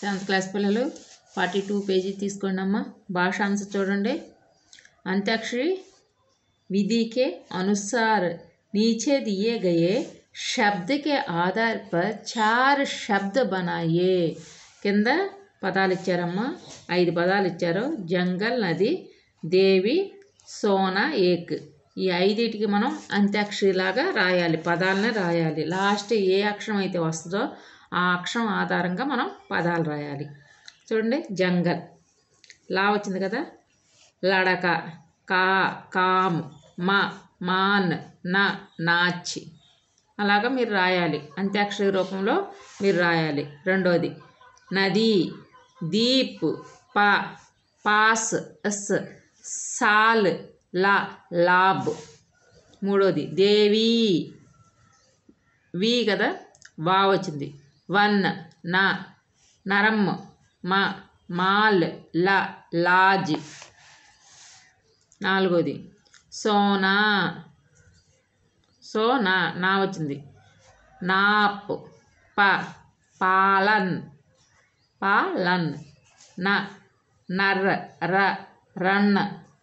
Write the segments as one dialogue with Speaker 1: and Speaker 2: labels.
Speaker 1: seventh class పిల్లలు forty two page తీసుకోండి అమ్మా భాషాంశ చూడండి अंत्याक्षरी विधि के अनुसार नीचे दिए गए शब्द के आधार पर चार शब्द बनाइए కింద పదాలు ఇచ్చారమ్మా ఐదు పదాలు ఇచ్చారు జంగల్ నది దేవి సోనా ఏక్ ఈ ఐదిటికి మనం అంత్యాక్షరిలాగా రాయాలి పదాలనే రాయాలి లాస్ట్ ఏ అక్షరం అయితే వస్తుందో ఆ అక్షరం ఆధారంగా మనం పదాలు రాయాలి చూడండి జంగల్ లా వచ్చింది కదా లడక కా కామ్ మా మాన్ నా నాచి అలాగా మీరు రాయాలి అంత్యాక్షరి రూపంలో మీరు రాయాలి రెండోది నది దీప్ పా పాస్ ఎస్ సాల్ లా లాబ్ మూడోది దేవి వి కదా వా వచ్చింది వన్ నా నరం మా మాల్ ల లాజ్ నాలుగోది సోనా సోనా నా వచ్చింది నాప్ ప పాలన్ పాలన్ న నర్ ర రన్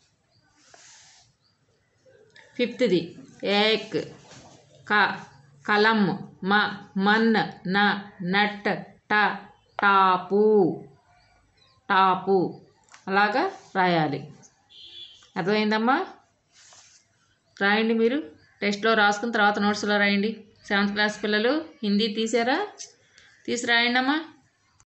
Speaker 1: ఫిఫ్త్ది ఏక్ క కలం మ మన్ న నట్ ట టాపు టాపు అలాగా రాయాలి అర్థమైందమ్మా రాయండి మీరు టెస్ట్లో రాసుకున్న తర్వాత నోట్స్లో రాయండి సెవెంత్ క్లాస్ పిల్లలు హిందీ తీసారా తీసి రాయండి అమ్మా